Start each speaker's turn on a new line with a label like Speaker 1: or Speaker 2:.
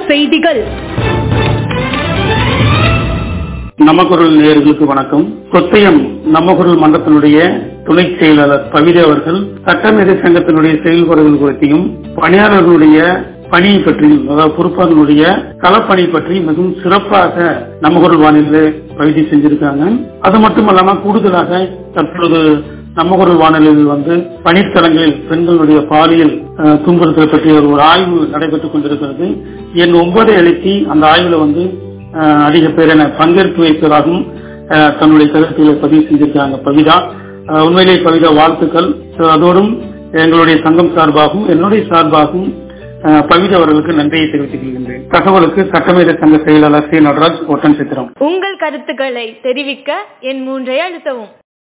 Speaker 1: செய்திகள்
Speaker 2: நமக்குரல் நேயர்களுக்கு வணக்கம் கொத்தயம் நமக்குரல் மன்றத்தினுடைய துணை செயலாளர் பவிதா அவர்கள் சட்டமேதை சங்கத்தினுடைய செயல்பாடுகள் குறித்தையும் பணியாளர்களுடைய பணியை பற்றியும் அதாவது பொறுப்பாளர்களுடைய களப்பணி பற்றி மிகவும் சிறப்பாக நமக்குரல் வானிலையில் பகுதி செஞ்சிருக்காங்க அது மட்டுமல்லாம கூடுதலாக தற்பொழுது நம்ம குரல் வானொலியில் வந்து பணித்தளங்களில் பெண்களுடைய பாலியல் அஹ், துன்புறுத்தல் பற்றிய ஒரு ஆய்வு நடைபெற்றுக் கொண்டிருக்கிறது என் ஒன்பதை அளித்து அந்த ஆய்வுல வந்து அஹ், அதிக பேர் என பங்கேற்று வைப்பதாகவும் அஹ், தன்னுடைய கருத்துக்களை பதிவு செஞ்சிருக்காங்க பவிதா அஹ், உண்மையிலேயே பவிதா வாழ்த்துக்கள் So, அதோடும் எங்களுடைய சங்கம் சார்பாகவும் என்னுடைய சார்பாகவும் அஹ், பவிதா அவர்களுக்கு நன்றியை தெரிவித்துக் கொள்கின்றேன் தகவலுக்கு சட்டமேத சங்க செயலாளர் சி நடராஜ் ஒட்டன் சித்திரம்
Speaker 1: உங்கள் கருத்துக்களை தெரிவிக்க என் மூன்றை அழுத்தவும்